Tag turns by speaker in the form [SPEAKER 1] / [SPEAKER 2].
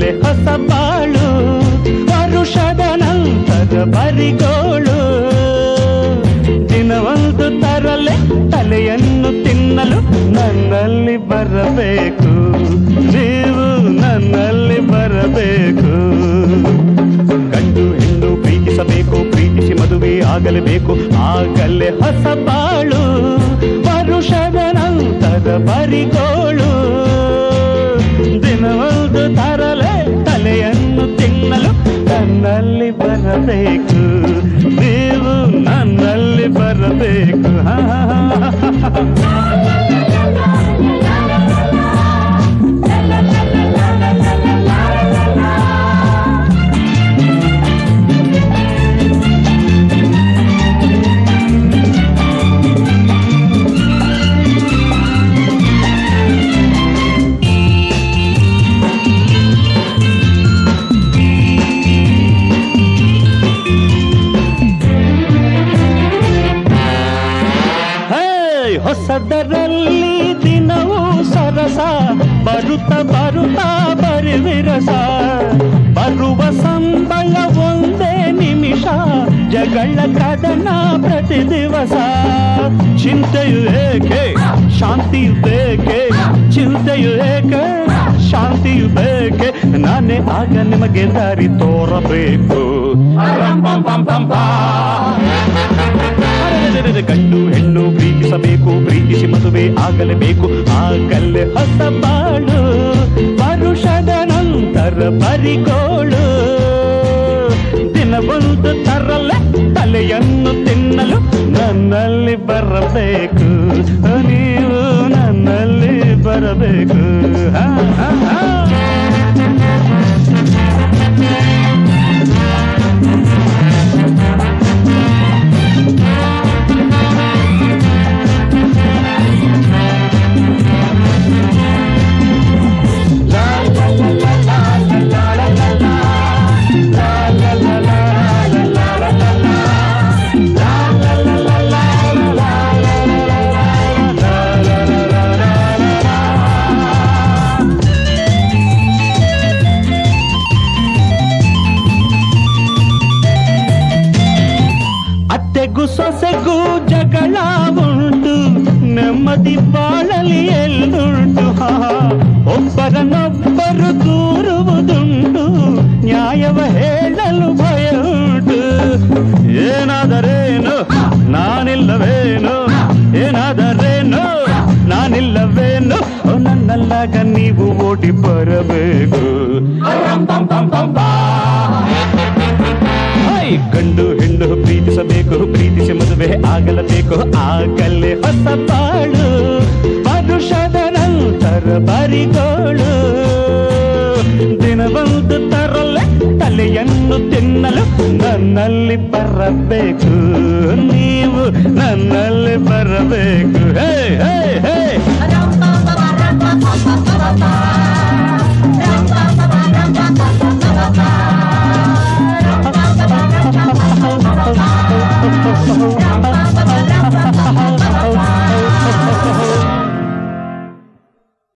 [SPEAKER 1] ಆಗಲೇ ಹೊಸ ಬಾಳು ವರುಷದ ನಂತರ ಬರಿಗೋಳು ದಿನವೊಂದು ತರಲೆ ತಲೆಯನ್ನು ತಿನ್ನಲು ನನ್ನಲ್ಲಿ ಬರಬೇಕು ನೀವು ನನ್ನಲ್ಲಿ ಬರಬೇಕು ಗಂಡು ಹೆಣ್ಣು ಪ್ರೀತಿಸಬೇಕು ಪ್ರೀತಿಸಿ ಮದುವೆ ಆಗಲೇಬೇಕು ಆಗಲೇ ಹೊಸ ಬಾಳು ವರುಷದ ನಂತರ ಬರಿಗೋಳು ದಿನವೊಂದು ತರಲೆ ತಲೆಯನ್ನು ತಿನ್ನಲು ನನ್ನಲ್ಲಿ ಬರಬೇಕು ನೀವು ನನ್ನಲ್ಲಿ ಬರಬೇಕು ಹಾ, ಹಾ, ಹಾ, ಹಾ. ಹೇ ಹೊಸದರಲ್ಲಿ ದಿನವೂ ಸರಸ ಬರುತ್ತ ಬರುತ್ತ ಬರಿ ವಿರಸ ಬರುವ ಸಂಬಳ ಒಂದೇ ನಿಮಿಷ ಜಗಳ ಕದನ ಪ್ರತಿ ದಿವಸ ಚಿಂತೆಯು ಏಕೆ ಶಾಂತಿಯು ಬೇಕೆ ಚಿಂತೆಯು ಏಕೆ ಶಾಂತಿಯು ಬೇಕೆ ನಾನೇ ಆಗ ನಿಮಗೆ ದಾರಿ ತೋರಬೇಕು ರಂ ಪಂ ಪಂ ಪಂ ಪಾ. ಅರೆರೆರೆರೆ ಗಂಡು ಹೆಣ್ಣು ಪ್ರೀತಿಸಬೇಕು ಪ್ರೀತಿಸಿ ಮದುವೆ ಆಗಲೇಬೇಕು ಆಗಲೇ ಹೊಸ ಬಾಳು ವರುಷದ ನಂತರ ಬರಿಗೋಳು ದಿನವೊಂದು ತರಲೆ ತಲೆಯನ್ನು ತಿನ್ನಲು ನನ್ನಲ್ಲಿ ಬರಬೇಕು ನೀವು ನನ್ನಲ್ಲಿ ಬರಬೇಕು ಹಾ, ಹಾ, ಹಾ. ಅತ್ತೆಗೂ ಸೊಸೆಗೂ ಜಗಳ ಉಂಟು ನೆಮ್ಮದಿ ಬಾಳಲಿ ಎಲ್ಲುಂಟು ಹಾ, ಒಬ್ಬರನ್ನೊಬ್ಬರು ದೂರುವುದುಂಟು ನ್ಯಾಯವ ಹೇಳಲು ಭಯ ಉಂಟು ಏನಾದರೇನು ನಾನಿಲ್ಲವೇನು ಏನಾದರೇನು ನಾನಿಲ್ಲವೇನು ಓ, ನನ್ನಲ್ಲಾಗ ನೀವು ಓಡಿ ಬರಬೇಕು ರಂ ಪಂ ಪಂ ಪಂ ಪಾ. ಹೈ ಗಂಡು ಹೆಣ್ಣು ಪ್ರೀತಿಸಬೇಕು ಪ್ರೀತಿಸಿ ಮದುವೆ ಆಗಲೇಬೇಕು ಆಗಲೇ ಹೊಸ ಬಾಳು ಪರುಷದ ನಂತರ ಬರಿಗೋಳು ದಿನವೊಂದು ತರಲೆ ತಲೆಯನ್ನು ತಿನ್ನಲು ನನ್ನಲ್ಲಿ ಬರಬೇಕು ನೀವು ನನ್ನಲ್ಲಿ ಬರಬೇಕು ಹೇ ಹೇ ಹೇ
[SPEAKER 2] Ba-dum-bum-ba-ba-dum-bum-bum-bum-bum-bum.